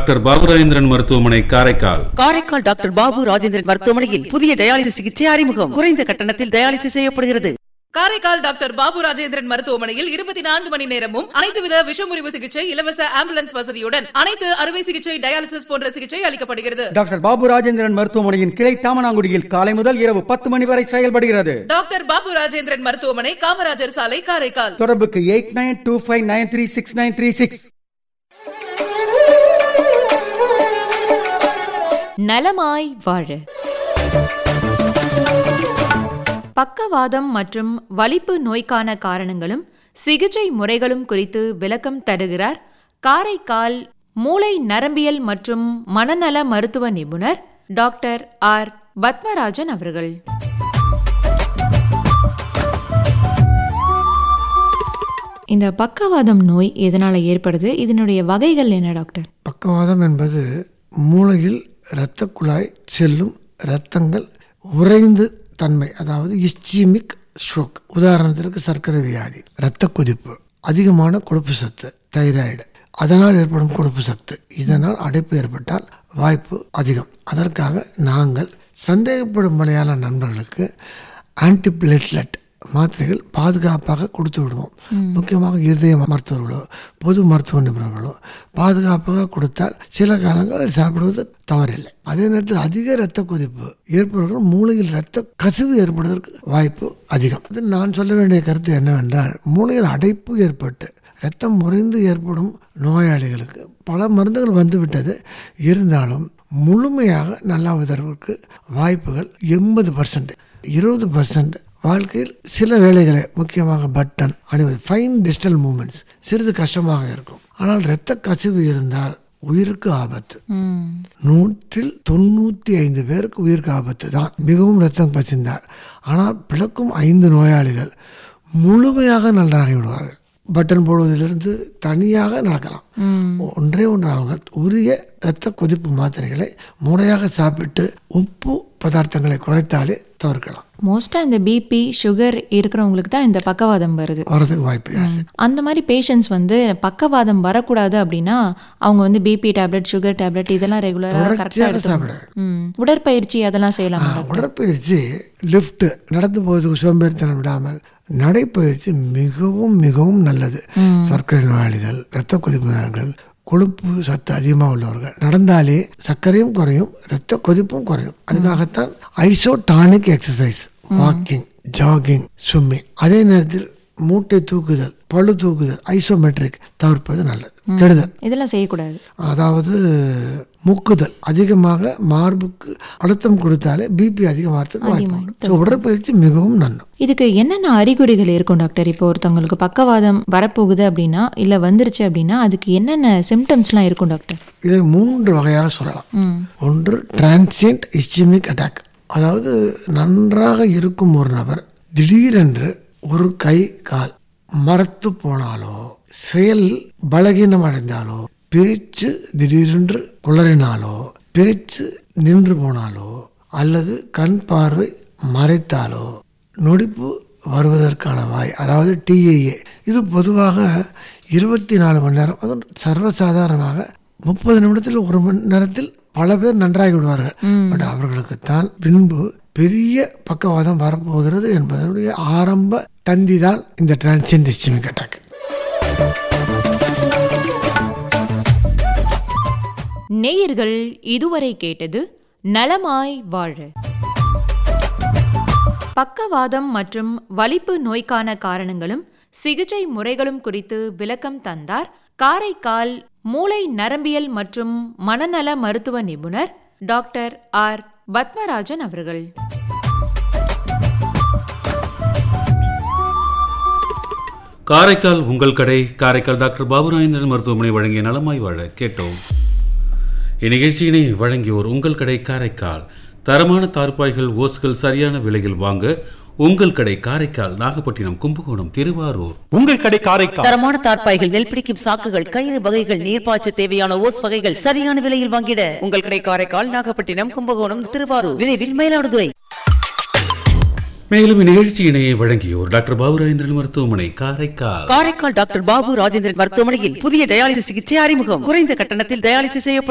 Doctor Baburajendran மருத்துவமனை Karaikal Karaikal doctor Babu Rajendran மருத்துவமனையில் புதிய டயாலிசிஸ் சிகிச்சை அறிமுகம் குறைந்த கட்டணத்தில் டயாலிசிஸ் செய்யப்படுகிறது காரைக்கால் டாக்டர் பாபு ராஜேந்திரன் மருத்துவமனையில் இருபத்தி நான்கு மணி நேரமும் அனைத்து வித விஷமுறிவு சிகிச்சை இலவச ஆம்புலன்ஸ் வசதியுடன் அனைத்து அறுவை சிகிச்சை டயாலிசிஸ் போன்ற சிகிச்சை அளிக்கப்படுகிறது டாக்டர் பாபு ராஜேந்திரன் மருத்துவமனையின் கிளை தாமனாங்குடியில் காலை முதல் இரவு பத்து மணி வரை செயல்படுகிறது டாக்டர் பாபு ராஜேந்திரன் மருத்துவமனை காமராஜர் சாலை காரைக்கால் தொடர்புக்கு eight nine two five nine three six nine three six நலமாய் வாழ பக்கவாதம் மற்றும் வலிப்பு நோய்க்கான காரணங்களும் சிகிச்சை முறைகளும் குறித்து விளக்கம் தருகிறார் காரைக்கால் மூளை நரம்பியல் மற்றும் மனநல மருத்துவ நிபுணர் டாக்டர் ஆர் பத்மராஜன் அவர்கள் இந்த பக்கவாதம் நோய் எதனால ஏற்படுது இதனுடைய வகைகள் என்ன டாக்டர் பக்கவாதம் என்பது மூளையில் இரத்த குழாய் செல்லும் இரத்தங்கள் உறைந்து தன்மை அதாவது இஸ்சீமிக் ஸ்ட்ரோக் உதாரணத்திற்கு சர்க்கரை வியாதி இரத்த கொதிப்பு அதிகமான கொழுப்பு சத்து தைராய்டு அதனால் ஏற்படும் கொழுப்பு சத்து இதனால் அடைப்பு ஏற்பட்டால் வாய்ப்பு அதிகம் அதற்காக நாங்கள் சந்தேகப்படும் மலையாள நண்பர்களுக்கு ஆன்டிபிளேட்லெட் மாத்திரைகள் பாதுகாப்பாக கொடுத்து விடுவோம் முக்கியமாக இருதய மருத்துவர்களோ பொது மருத்துவ நிபுணர்களோ பாதுகாப்பாக கொடுத்தால் சில காலங்கள் சாப்பிடுவது தவறில்லை அதே நேரத்தில் அதிக இரத்த கொதிப்பு ஏற்படுவர்கள் மூளையில் இரத்த கசிவு ஏற்படுவதற்கு வாய்ப்பு அதிகம் அது நான் சொல்ல வேண்டிய கருத்து என்னவென்றால் மூளையில் அடைப்பு ஏற்பட்டு இரத்தம் முறைந்து ஏற்படும் நோயாளிகளுக்கு பல மருந்துகள் வந்துவிட்டது இருந்தாலும் முழுமையாக நல்லாவதற்கு வாய்ப்புகள் எண்பது பர்சன்ட் இருபது பர்சன்ட் வாழ்க்கையில் சில வேலைகளை முக்கியமாக பட்டன் அணிவது ஃபைன் டிஜிட்டல் மூமெண்ட்ஸ் சிறிது கஷ்டமாக இருக்கும் ஆனால் இரத்த கசிவு இருந்தால் உயிருக்கு ஆபத்து நூற்றில் தொண்ணூற்றி ஐந்து பேருக்கு உயிருக்கு ஆபத்து தான் மிகவும் ரத்தம் கசிந்தார் ஆனால் பிளக்கும் ஐந்து நோயாளிகள் முழுமையாக நன்றாகி விடுவார்கள் பட்டன் போடுவதிலிருந்து தனியாக நடக்கலாம் ஒன்றே ஒன்று அவங்க உரிய இரத்த கொதிப்பு மாத்திரைகளை முறையாக சாப்பிட்டு உப்பு பதார்த்தங்களை குறைத்தாலே தவிர்க்கலாம் மோஸ்ட்டாக இந்த பிபி சுகர் இருக்கிறவங்களுக்கு தான் இந்த பக்கவாதம் வருது வரதுக்கு வாய்ப்பு ஜாஸ்தி. அந்த மாதிரி பேஷண்ட்ஸ் வந்து பக்கவாதம் வரக்கூடாது அப்படின்னா அவங்க வந்து பிபி டேப்லெட் சுகர் டேப்லெட் இதெல்லாம் ரெகுலராக கரெக்டாக தொடர்ச்சியாக எடுத்துக்கணும் சாப்பிட ம் உடற்பயிற்சி அதெல்லாம் செய்யலாம் ஆ, உடற்பயிற்சி லிஃப்ட் நடந்து போவதுக்கு சோம்பேறித்தனம் விடாமல் நடைப்பயிற்சி மிகவும் மிகவும் நல்லது சர்க்கரை நோயாளிகள் இரத்த கொதிப்பு நோயாளிகள் கொழுப்பு சத்து அதிகமாக உள்ளவர்கள் நடந்தாலே சர்க்கரையும் குறையும் இரத்த கொதிப்பும் குறையும் அதுக்காகத்தான் isotonic exercise walking jogging swimming அதே நேரத்தில் மூட்டை தூக்குதல் பளு தூக்குதல் ஐசோமெட்ரிக் தவிர்ப்பது நல்லது கெடுதல் இதெல்லாம் செய்யக்கூடாது அதாவது முக்குதல் அதிகமாக மார்புக்கு அழுத்தம் கொடுத்தாலே பிபி அதிகமாகிறதுக்கு வாய்ப்பு உண்டு ஸோ உடற்பயிற்சி மிகவும் நன்மை இதுக்கு என்னென்ன அறிகுறிகள் இருக்கும் டாக்டர் இப்போ ஒருத்தவங்களுக்கு பக்கவாதம் வரப்போகுது அப்படின்னா இல்லை வந்துருச்சு அப்படின்னா அதுக்கு என்னென்ன சிம்டம்ஸ்லாம் இருக்கும் டாக்டர் இதை மூன்று வகையாக சொல்லலாம் ம் ஒன்று டிரான்சியன்ட் இஸ்சிமிக் அட்டாக் அதாவது நன்றாக இருக்கும் ஒரு நபர் திடீரென்று ஒரு கை கால் மரத்து போனாலோ செயல் பலகீனம் அடைந்தாலோ பேச்சு திடீரென்று குளறினாலோ பேச்சு நின்று போனாலோ அல்லது கண் பார்வை மறைத்தாலோ நொடிப்பு வருவதற்கான வாய் அதாவது டிஏஏ இது பொதுவாக இருபத்தி நாலு மணி நேரம் அதுவும் சர்வசாதாரணமாக முப்பது நிமிடத்தில் ஒரு மணி நேரத்தில் பல பேர் நன்றாகி விடுவார்கள் பட் அவர்களுக்கு தான் பின்பு பெரிய பக்கவாதம் வரப்போகிறது என்பதனுடைய ஆரம்ப தந்தி தான் இந்த டிரான்சியன் டிஸ்டிமிக் அட்டாக் நேயர்கள் இதுவரை கேட்டது நலமாய் வாழ பக்கவாதம் மற்றும் வலிப்பு நோய்க்கான காரணங்களும் சிகிச்சை முறைகளும் குறித்து விளக்கம் தந்தார் காரைக்கால் மூளை நரம்பியல் மற்றும் மனநல மருத்துவ நிபுணர் டாக்டர் ஆர் பத்மராஜன் அவர்கள் காரைக்கால் உங்கள் கடை காரைக்கால் டாக்டர் பாபுராஜேந்திரன் மருத்துவமனை வழங்கிய நலமாய் வாழ கேட்டோம் இந்நிகழ்ச்சியினை வழங்கியோர் உங்கள் கடை காரைக்கால் தரமான தார்பாய்கள் ஓஸ்கள் சரியான விலையில் வாங்க உங்கள் கடை காரைக்கால் நாகப்பட்டினம் கும்பகோணம் திருவாரூர் உங்கள் கடை காரைக்கால் தரமான தார்ப்பாய்கள் நெல் பிடிக்கும் சாக்குகள் கயிறு வகைகள் நீர்ப்பாய்ச்ச தேவையான ஓஸ் வகைகள் சரியான விலையில் வாங்கிட உங்கள் கடை காரைக்கால் நாகப்பட்டினம் கும்பகோணம் திருவாரூர் விரைவில் மயிலாடுதுறை மேலும் இந்நிகழ்ச்சியினை வழங்கியோர் டாக்டர் பாபுராஜேந்திரன் மருத்துவமனை காரைக்கால் காரைக்கால் டாக்டர் பாபு ராஜேந்திரன் மருத்துவமனையில் புதிய டயாலிசிஸ் சிகிச்சை அறிமுகம் குறைந்த கட்டணத்தில் டயாலிசிஸ் செய்யப்படும்